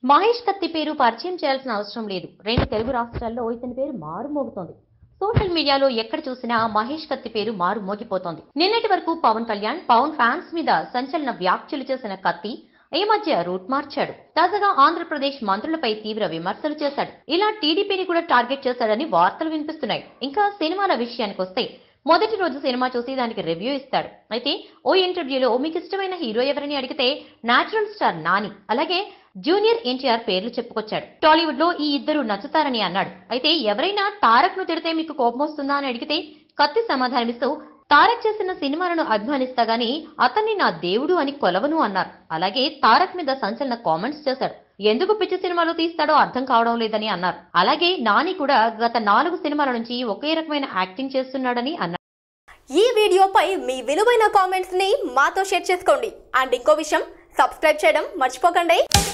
మహేష్ కత్తి పేరు పరిచయం చేయాల్సిన అవసరం లేదు రెండు తెలుగు రాష్ట్రాల్లో ఇతని పేరు మారుమోగుతోంది సోషల్ మీడియాలో ఎక్కడ చూసినా మహేష్ కత్తి పేరు మారు మోగిపోతోంది నిన్నటి వరకు పవన్ కళ్యాణ్ పవన్ ఫ్యాన్స్ మీద సంచలన వ్యాఖ్యలు చేసిన కత్తి ఈ మధ్య రూట్ మార్చాడు తాజాగా ఆంధ్రప్రదేశ్ మంత్రులపై తీవ్ర విమర్శలు చేశాడు ఇలా టీడీపీని కూడా టార్గెట్ చేశాడని వార్తలు వినిపిస్తున్నాయి ఇంకా సినిమాల విషయానికి వస్తే మొదటి రోజు సినిమా చూసి దానికి రివ్యూ ఇస్తాడు అయితే ఓ ఇంటర్వ్యూలో మీకు ఇష్టమైన హీరో ఎవరని అడిగితే నేచురల్ స్టార్ నాని అలాగే జూనియర్ ఎన్టీఆర్ పేర్లు చెప్పుకొచ్చాడు టాలీవుడ్ లో ఈ ఇద్దరు నచ్చుతారని అన్నాడు అయితే ఎవరైనా తారక్ ను తిడితే మీకు కోపం వస్తుందా అని అడిగితే కత్తి సమాధానమిస్తూ తారక్ చేసిన సినిమాలను అభిమానిస్తా గానీ అతన్ని నా దేవుడు అని కొలవను అన్నారు అలాగే తారక్ మీద సంచలన కామెంట్స్ చేశాడు ఎందుకు పిచ్చి సినిమాలు తీస్తాడో అర్థం కావడం లేదని అన్నారు అలాగే నాని కూడా గత నాలుగు సినిమాల నుంచి ఒకే రకమైన యాక్టింగ్ చేస్తున్నాడని అన్నారు ఈ వీడియోపై మీ విలువైన కామెంట్స్ ని మాతో షేర్ చేసుకోండి అండ్ ఇంకో విషయం సబ్స్క్రైబ్ చేయడం మర్చిపోకండి